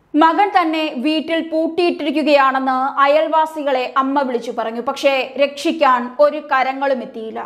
മകൻ തന്നെ വീട്ടിൽ പൂട്ടിയിട്ടിരിക്കുകയാണെന്ന് അയൽവാസികളെ അമ്മ വിളിച്ചു പറഞ്ഞു പക്ഷേ രക്ഷിക്കാൻ ഒരു കരങ്ങളും എത്തിയില്ല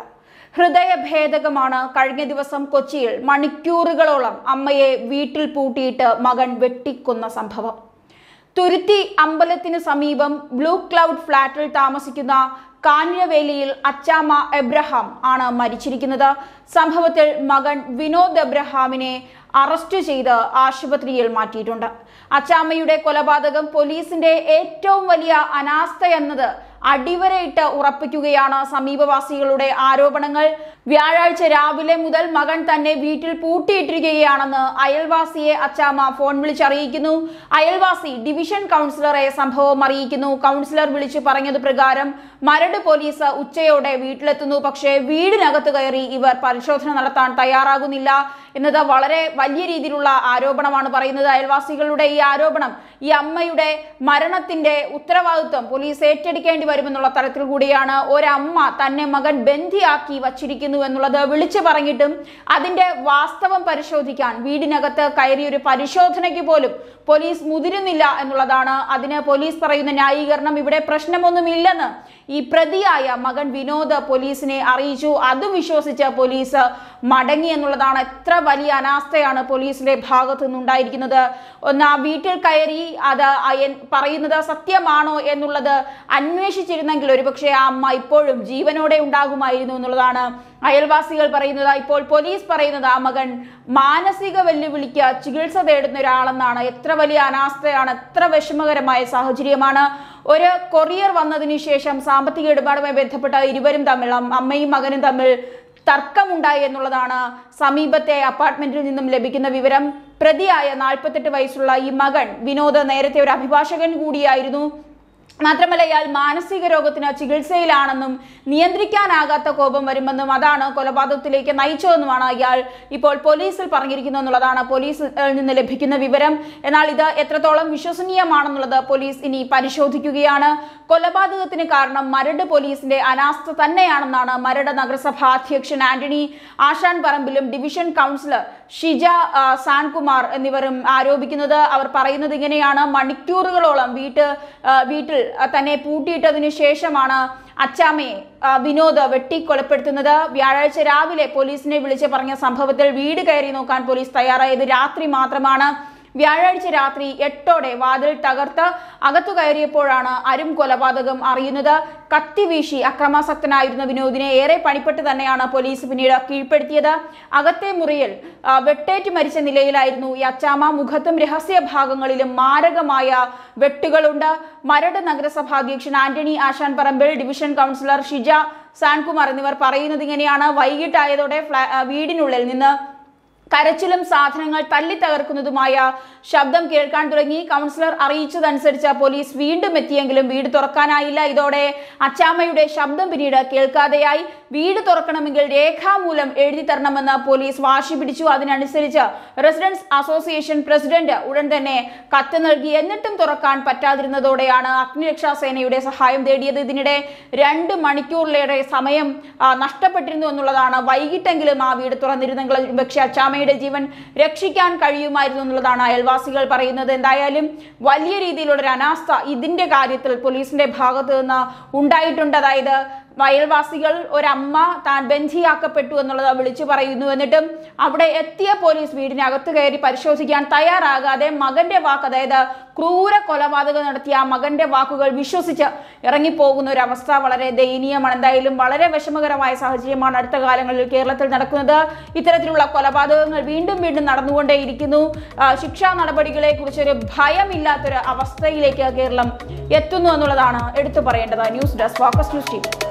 ഹൃദയഭേദകമാണ് കഴിഞ്ഞ ദിവസം കൊച്ചിയിൽ മണിക്കൂറുകളോളം അമ്മയെ വീട്ടിൽ പൂട്ടിയിട്ട് മകൻ വെട്ടിക്കൊന്ന സംഭവം തുരുത്തി അമ്പലത്തിന് സമീപം ബ്ലൂ ക്ലൗഡ് ഫ്ലാറ്റിൽ താമസിക്കുന്ന കാഞ്ഞിരവേലിയിൽ അച്ചാമ്മ എബ്രഹാം ആണ് മരിച്ചിരിക്കുന്നത് സംഭവത്തിൽ മകൻ വിനോദ് എബ്രഹാമിനെ അറസ്റ്റ് ചെയ്ത് ആശുപത്രിയിൽ മാറ്റിയിട്ടുണ്ട് അച്ചാമ്മയുടെ കൊലപാതകം പോലീസിന്റെ ഏറ്റവും വലിയ അനാസ്ഥ എന്നത് അടിവരയിട്ട് ഉറപ്പിക്കുകയാണ് സമീപവാസികളുടെ ആരോപണങ്ങൾ വ്യാഴാഴ്ച രാവിലെ മുതൽ മകൻ തന്നെ വീട്ടിൽ പൂട്ടിയിട്ടിരിക്കുകയാണെന്ന് അയൽവാസിയെ അച്ചാമ്മ ഫോൺ വിളിച്ചറിയിക്കുന്നു അയൽവാസി ഡിവിഷൻ കൗൺസിലറെ സംഭവം അറിയിക്കുന്നു കൗൺസിലർ വിളിച്ചു പറഞ്ഞത് പ്രകാരം മരട് പോലീസ് ഉച്ചയോടെ വീട്ടിലെത്തുന്നു പക്ഷേ വീടിനകത്ത് കയറി ഇവർ പരിശോധന നടത്താൻ തയ്യാറാകുന്നില്ല എന്നത് വളരെ വലിയ രീതിയിലുള്ള ആരോപണമാണ് പറയുന്നത് അയൽവാസികളുടെ ഈ ആരോപണം ഈ അമ്മയുടെ മരണത്തിന്റെ ഉത്തരവാദിത്വം പോലീസ് ഏറ്റെടുക്കേണ്ടി വരുമെന്നുള്ള തരത്തിൽ കൂടിയാണ് ഒരമ്മ തന്നെ മകൻ ബന്ധിയാക്കി വച്ചിരിക്കുന്നു എന്നുള്ളത് വിളിച്ചു പറഞ്ഞിട്ടും അതിന്റെ വാസ്തവം പരിശോധിക്കാൻ വീടിനകത്ത് കയറിയ ഒരു പരിശോധനയ്ക്ക് പോലും പോലീസ് മുതിരുന്നില്ല എന്നുള്ളതാണ് അതിന് പോലീസ് പറയുന്ന ന്യായീകരണം ഇവിടെ പ്രശ്നമൊന്നുമില്ലെന്ന് ഈ പ്രതിയായ മകൻ വിനോദ് പോലീസിനെ അറിയിച്ചു അത് വിശ്വസിച്ച് പോലീസ് മടങ്ങി എന്നുള്ളതാണ് എത്ര വലിയ അനാസ്ഥയാണ് പോലീസിന്റെ ഭാഗത്തു നിന്നുണ്ടായിരിക്കുന്നത് ഒന്ന് ആ വീട്ടിൽ കയറി അത് അയൻ- പറയുന്നത് സത്യമാണോ എന്നുള്ളത് അന്വേഷിച്ചിരുന്നെങ്കിൽ ഒരുപക്ഷെ ആ അമ്മ ഇപ്പോഴും ജീവനോടെ ഉണ്ടാകുമായിരുന്നു എന്നുള്ളതാണ് അയൽവാസികൾ പറയുന്നത് ഇപ്പോൾ പോലീസ് പറയുന്നത് ആ മകൻ മാനസിക വെല്ലുവിളിക്ക് ചികിത്സ തേടുന്ന ഒരാളെന്നാണ് എത്ര വലിയ അനാസ്ഥയാണ് എത്ര വിഷമകരമായ സാഹചര്യമാണ് ഒരു കൊറിയർ വന്നതിന് ശേഷം സാമ്പത്തിക ഇടപാടുമായി ബന്ധപ്പെട്ട ഇരുവരും തമ്മിൽ അം- അമ്മയും മകനും തമ്മിൽ തർക്കമുണ്ടായി എന്നുള്ളതാണ് സമീപത്തെ അപ്പാർട്ട്മെന്റിൽ നിന്നും ലഭിക്കുന്ന വിവരം പ്രതിയായ നാൽപ്പത്തെട്ട് വയസ്സുള്ള ഈ മകൻ വിനോദ് നേരത്തെ ഒരു അഭിഭാഷകൻ കൂടിയായിരുന്നു മാത്രമല്ല ഇയാൾ മാനസിക രോഗത്തിന് ചികിത്സയിലാണെന്നും നിയന്ത്രിക്കാനാകാത്ത കോപം വരുമെന്നും അതാണ് കൊലപാതകത്തിലേക്ക് നയിച്ചതെന്നുമാണ് ഇയാൾ ഇപ്പോൾ പോലീസിൽ പറഞ്ഞിരിക്കുന്നു എന്നുള്ളതാണ് പോലീസിൽ നിന്ന് ലഭിക്കുന്ന വിവരം എന്നാൽ ഇത് എത്രത്തോളം വിശ്വസനീയമാണെന്നുള്ളത് പോലീസ് ഇനി പരിശോധിക്കുകയാണ് കൊലപാതകത്തിന് കാരണം മരട് പോലീസിന്റെ അനാസ്ഥ തന്നെയാണെന്നാണ് മരട് നഗരസഭാ അധ്യക്ഷൻ ആന്റണി ആശാൻ പറമ്പിലും ഡിവിഷൻ കൗൺസിലർ ഷിജ ആ, സാൻകുമാർ എന്നിവരും ആരോപിക്കുന്നത് അവർ പറയുന്നത് ഇങ്ങനെയാണ് മണിക്കൂറുകളോളം വീട്ട് ആ, വീട്ടിൽ ആ, തന്നെ പൂട്ടിയിട്ടതിനു ശേഷമാണ് അച്ചാമ്മയെ ആ, വിനോദ് വെട്ടിക്കൊലപ്പെടുത്തുന്നത് വ്യാഴാഴ്ച രാവിലെ പോലീസിനെ വിളിച്ച് പറഞ്ഞ സംഭവത്തിൽ വീട് കയറി നോക്കാൻ പോലീസ് തയ്യാറായത് രാത്രി മാത്രമാണ് വ്യാഴാഴ്ച രാത്രി എട്ടോടെ വാതിൽ തകർത്ത് അകത്തു കയറിയപ്പോഴാണ് അരും കൊലപാതകം അറിയുന്നത് കത്തിവീശി അക്രമാസക്തനായിരുന്ന വിനോദിനെ ഏറെ പണിപ്പെട്ട് തന്നെയാണ് പോലീസ് പിന്നീട് കീഴ്പ്പെടുത്തിയത് അകത്തെ മുറിയിൽ ആ, വെട്ടേറ്റ് മരിച്ച നിലയിലായിരുന്നു ഈ അച്ചാമ്മ മുഖത്തും രഹസ്യ ഭാഗങ്ങളിലും മാരകമായ വെട്ടുകളുണ്ട് മരട് നഗരസഭാ അധ്യക്ഷൻ ആന്റണി ആശാൻ പറമ്പിൽ ഡിവിഷൻ കൗൺസിലർ ഷിജ സാൻകുമാർ എന്നിവർ പറയുന്നത് ഇങ്ങനെയാണ് വൈകിട്ടായതോടെ ഫ്ലാ- ആ, വീടിനുള്ളിൽ നിന്ന് കരച്ചിലും സാധനങ്ങൾ തല്ലി തകർക്കുന്നതുമായ ശബ്ദം കേൾക്കാൻ തുടങ്ങി കൗൺസിലർ അറിയിച്ചതനുസരിച്ച് പോലീസ് വീണ്ടും എത്തിയെങ്കിലും വീട് തുറക്കാനായില്ല ഇതോടെ അച്ചാമ്മയുടെ ശബ്ദം പിന്നീട് കേൾക്കാതെയായി വീട് തുറക്കണമെങ്കിൽ രേഖാമൂലം എഴുതി തരണമെന്ന് പോലീസ് വാശി പിടിച്ചു അതിനനുസരിച്ച് റെസിഡൻസ് അസോസിയേഷൻ പ്രസിഡന്റ് ഉടൻ തന്നെ കത്ത് നൽകി എന്നിട്ടും തുറക്കാൻ പറ്റാതിരുന്നതോടെയാണ് അഗ്നിരക്ഷാ സേനയുടെ സഹായം തേടിയത് ഇതിനിടെ രണ്ട് മണിക്കൂറിലേറെ സമയം ആ, നഷ്ടപ്പെട്ടിരുന്നു എന്നുള്ളതാണ് വൈകിട്ടെങ്കിലും ആ വീട് തുറന്നിരുന്നെങ്കിൽ പക്ഷേ അച്ചാമ്മയുടെ ജീവൻ രക്ഷിക്കാൻ കഴിയുമായിരുന്നു എന്നുള്ളതാണ് അയൽവാസികൾ പറയുന്നത് എന്തായാലും വലിയ രീതിയിലുള്ള ഒരു അനാസ്ഥ ഇതിന്റെ കാര്യത്തിൽ പോലീസിന്റെ ഭാഗത്ത് നിന്ന് ഉണ്ടായിട്ടുണ്ട് അതായത് അയൽവാസികൾ ഒരമ്മ താൻ ബന്ധിയാക്കപ്പെട്ടു എന്നുള്ളത് വിളിച്ചു പറയുന്നു എന്നിട്ടും അവിടെ എത്തിയ പോലീസ് വീടിനകത്ത് കയറി പരിശോധിക്കാൻ തയ്യാറാകാതെ മകന്റെ വാക്ക് അതായത് ക്രൂര കൊലപാതകം നടത്തിയ ആ മകന്റെ വാക്കുകൾ വിശ്വസിച്ച് ഇറങ്ങിപ്പോകുന്ന ഒരു അവസ്ഥ വളരെ ദയനീയമാണ് എന്തായാലും വളരെ വിഷമകരമായ സാഹചര്യമാണ് അടുത്ത കാലങ്ങളിൽ കേരളത്തിൽ നടക്കുന്നത് ഇത്തരത്തിലുള്ള കൊലപാതകങ്ങൾ വീണ്ടും വീണ്ടും നടന്നുകൊണ്ടേയിരിക്കുന്നു ആ, ശിക്ഷാ നടപടികളെ കുറിച്ചൊരു ഭയമില്ലാത്തൊരു അവസ്ഥയിലേക്ക് കേരളം എത്തുന്നു എന്നുള്ളതാണ് എടുത്തു പറയേണ്ടത് news desk focus news T